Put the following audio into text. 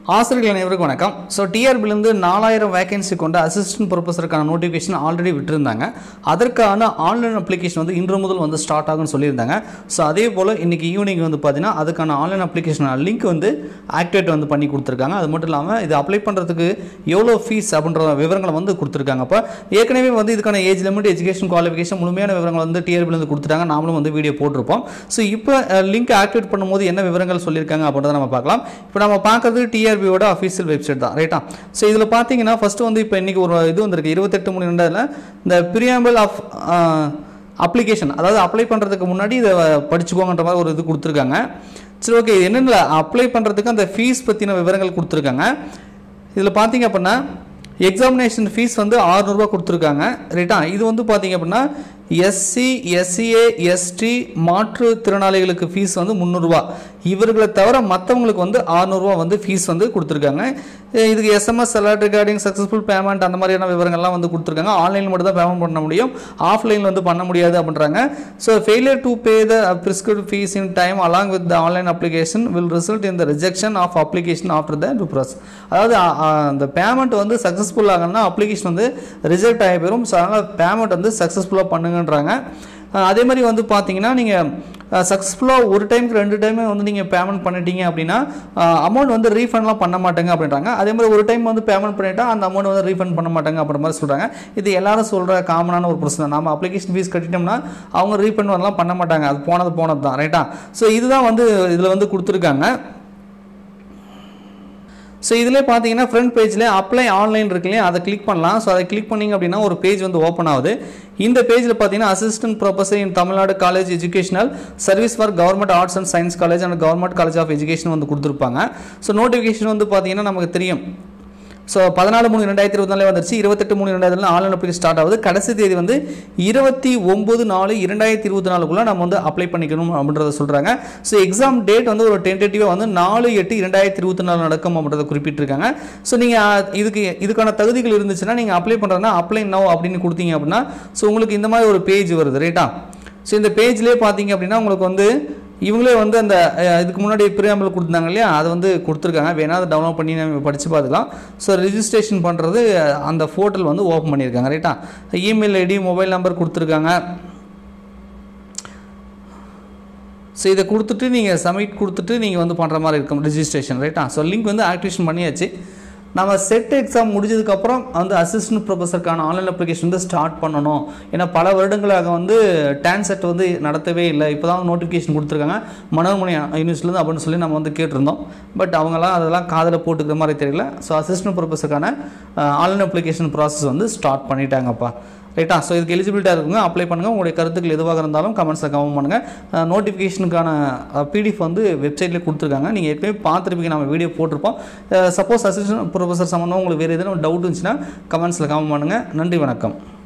ஆசிரியர்கள் அனைவருக்கும் வணக்கம் ஸோ டிஆர்பிலேருந்து நாலாயிரம் வேகன்சி கொண்ட அசிஸ்டன்ட் ப்ரொஃபஸருக்கான நோட்டிஃபிகேஷன் ஆல்ரெடி விட்டுருந்தாங்க அதற்கான ஆன்லைன் அப்ளிகேஷன் வந்து இன்று முதல் வந்து ஸ்டார்ட் ஆகும்னு சொல்லியிருந்தாங்க ஸோ அதே போல் இன்றைக்கி ஈவினிங் வந்து பார்த்தீங்கன்னா அதுக்கான ஆன்லைன் அப்ளிகேஷன் லிங்க் வந்து ஆக்டிவேட் வந்து பண்ணி கொடுத்துருக்காங்க அது மட்டும் இல்லாமல் இது அப்ளை பண்ணுறதுக்கு எவ்வளோ ஃபீஸ் அப்படின்ற விவரங்களை வந்து கொடுத்துருக்காங்க அப்போ ஏற்கனவே வந்து இதுக்கான ஏஜ் லிமிட் எஜுகேஷன் குவாலிஃபிகேஷன் முழுமையான விவரங்கள் வந்து டிஆர்பிலேருந்து கொடுத்துட்டாங்க நாமளும் வந்து வீடியோ போட்டிருப்போம் ஸோ இப்போ லிங்க் ஆக்டிவேட் பண்ணும்போது என்ன விவரங்கள் சொல்லியிருக்காங்க அப்படின்றத நம்ம பார்க்கலாம் இப்போ நம்ம பார்க்குறது டிஆர்பியோட அஃபீஷியல் வெப்சைட் தான் ரைட்டா ஸோ இதில் பார்த்தீங்கன்னா ஃபஸ்ட்டு வந்து இப்போ இன்றைக்கி ஒரு இது வந்திருக்கு இருபத்தெட்டு மூணு ரெண்டாயிரம் இந்த பிரியாம்பிள் ஆஃப் அப்ளிகேஷன் அதாவது அப்ளை பண்ணுறதுக்கு முன்னாடி இதை படிச்சுக்கோங்கன்ற மாதிரி ஒரு இது கொடுத்துருக்காங்க சரி ஓகே என்னென்ன அப்ளை பண்ணுறதுக்கு அந்த ஃபீஸ் பற்றின விவரங்கள் கொடுத்துருக்காங்க இதில் பார்த்தீங்க அப்படின்னா எக்ஸாமினேஷன் ஃபீஸ் வந்து ஆறுநூறுவா கொடுத்துருக்காங்க ரைட்டா இது வந்து பார்த்தீங்க அப்படின்னா எஸ்சி எஸ்சிஏ எஸ்டி மாற்றுத்திறனாளிகளுக்கு ஃபீஸ் வந்து முந்நூறுரூவா இவர்களை தவிர மற்றவங்களுக்கு வந்து ஆறுநூறுவா வந்து ஃபீஸ் வந்து கொடுத்துருக்காங்க அஹ் இதுக்கு SMS alert regarding successful payment அந்த மாதிரியான விவரங்கள்லாம் வந்து கொடுத்துருக்காங்க ஆன்லைனில் மட்டும் தான் பேமெண்ட் பண்ண முடியும் ஆஃப்லைனில் வந்து பண்ண முடியாது அப்படின்றாங்க so failure to pay the prescribed fee in time along with the online application will result in the rejection of application after the pros அதாவது அ- அ- அந்த பேமெண்ட் வந்து சக்ஸஸ்ஃபுல் ஆகணும்னா அப்ளிகேஷன் வந்து ரிஜெக்ட் ஆகி போயிடும் ஸோ அதனால் பேமெண்ட் வந்து சக்ஸஸ்ஃபுல்லாக பண்ணுங்கன்றாங்க அஹ் அதே மாதிரி வந்து பார்த்தீங்கன்னா நீங்கள் சக்ஸஸ்ஃபுல்லாக ஒரு டைமுக்கு ரெண்டு டைமே வந்து நீங்கள் பேமெண்ட் பண்ணிட்டீங்க அப்படின்னா அமௌண்ட் வந்து ரீஃபண்ட்லாம் பண்ண மாட்டாங்க அப்படின்றாங்க அதே மாதிரி ஒரு டைம் வந்து பேமெண்ட் பண்ணிட்டா அந்த அமௌண்ட் வந்து ரீஃபண்ட் பண்ண மாட்டாங்க அப்படின்ற மாதிரி சொல்கிறாங்க இது எல்லாரும் சொல்கிற காமனான ஒரு பிரச்சனை நம்ம அப்ளிகேஷன் ஃபீஸ் கட்டிட்டோம்னா அவங்க ரீஃபண்ட் வரலாம் பண்ண மாட்டாங்க அது போனது போனது தான் ரைட்டா ஸோ இதுதான் வந்து இதில் வந்து கொடுத்துருக்காங்க ஸோ இதில் பார்த்தீங்கன்னா ஃப்ரண்ட் பேஜில் அப்ளை ஆன்லைன் இருக்கு இல்லையா அதை கிளிக் பண்ணலாம் ஸோ அதை கிளிக் பண்ணிங்க அப்படின்னா ஒரு பேஜ் வந்து ஓப்பன் ஆகுது இந்த பேஜில் பார்த்தீங்கன்னா assistant professor in Tamil Nadu college educational service for government arts and science college and government college of education வந்து கொடுத்துருப்பாங்க ஸோ நோட்டிஃபிகேஷன் வந்து பார்த்தீங்கன்னா நமக்கு தெரியும் ஸோ பதினாலு மூணு ரெண்டாயிரத்தி இருபத்தி நாலே வந்துருச்சு இருபத்தெட்டு மூணு ரெண்டாயிரத்துல ஆன்லைன் அப்ளிகேஷன் ஸ்டார்ட் ஆகுது கடைசி தேதி வந்து இருபத்தி ஒம்பது நாலு இரண்டாயிரத்தி இருபத்தி நாலுக்குள்ளே நம்ம வந்து அப்ளை பண்ணிக்கணும் அப்படின்றத சொல்கிறாங்க ஸோ எக்ஸாம் டேட் வந்து ஒரு டென்டேட்டிவாக வந்து நாலு எட்டு இரண்டாயிரத்தி இருபத்தி நாலு நடக்கும் அப்படின்றத குறிப்பிட்டிருக்காங்க ஸோ நீங்கள் இதுக்கு இதுக்கான தகுதிகள் இருந்துச்சுன்னா நீங்கள் அப்ளை பண்ணுறதுனா அப்ளை நோ அப்படின்னு கொடுத்தீங்க அப்படின்னா ஸோ உங்களுக்கு இந்த மாதிரி ஒரு பேஜ் வருது ரைட்டா ஸோ இந்த பேஜ்லேயே பார்த்தீங்க அப்படின்னா உங்களுக்கு வந்து இவங்களே வந்து அந்த அஹ், இதுக்கு முன்னாடி பிரியாமல் கொடுத்தாங்க இல்லையா அதை வந்து கொடுத்துருக்காங்க வேணா அதை டவுன்லோட் பண்ணி நம்ம படித்து பார்த்துக்கலாம் ஸோ ரிஜிஸ்ட்ரேஷன் பண்ணுறது அந்த போர்ட்டல் வந்து ஓப்பன் பண்ணியிருக்காங்க ரைட்டா இமெயில் ஐடி மொபைல் நம்பர் கொடுத்துருக்காங்க ஸோ இதை கொடுத்துட்டு நீங்கள் சப்மிட் கொடுத்துட்டு நீங்கள் வந்து பண்ணுற மாதிரி இருக்கும் ரிஜிஸ்ட்ரேஷன் ரைட்டா ஸோ லிங்க் வந்து ஆக்டிவேஷன் பண்ணியாச்சு நம்ம செட் எக்ஸாம் முடிஞ்சதுக்கப்புறம் வந்து அசிஸ்டன்ட் ப்ரொஃபஸருக்கான ஆன்லைன் அப்ளிகேஷன் வந்து ஸ்டார்ட் பண்ணணும் ஏன்னா பல வருடங்களாக வந்து டான் செட் வந்து நடத்தவே இல்லை இப்போ தான் நோட்டிஃபிகேஷன் கொடுத்துருக்காங்க மனோன்மணி யூனிவர்சிட்டிலேருந்து அப்படின்னு சொல்லி நம்ம வந்து கேட்டிருந்தோம் பட் அவங்கெல்லாம் அதெல்லாம் காதில் போட்டுக்கிற மாதிரி தெரியல ஸோ அசிஸ்டன்ட் ப்ரொஃபஸருக்கான ஆன்லைன் அப்ளிகேஷன் ப்ராசஸ் வந்து ஸ்டார்ட் பண்ணிட்டாங்கப்பா ரைட்டா ஸோ இதுக்கு எலிஜிபிலிட்டாக இருக்குங்க அப்ளை பண்ணுங்கள் உங்களுடைய கருத்துக்கள் எதுவாக இருந்தாலும் கமெண்ட்ஸில் கமெண்ட் பண்ணுங்கள் நோட்டிஃபிகேஷனுக்கான பிடிஎஃப் வந்து வெப்சைட்லேயே கொடுத்துருக்காங்க நீங்கள் ஏற்கனவே பார்த்துருப்பீங்க நம்ம வீடியோ போட்டிருப்போம் சப்போஸ் அசிஸ்டன்ட் ப்ரொஃபஸர் சம்மந்தமாக உங்களுக்கு வேறு எதுவும் டவுட் இருந்துச்சுன்னா கமெண்ட்ஸில் கமெண்ட் பண்ணுங்கள் நன்றி வணக்கம்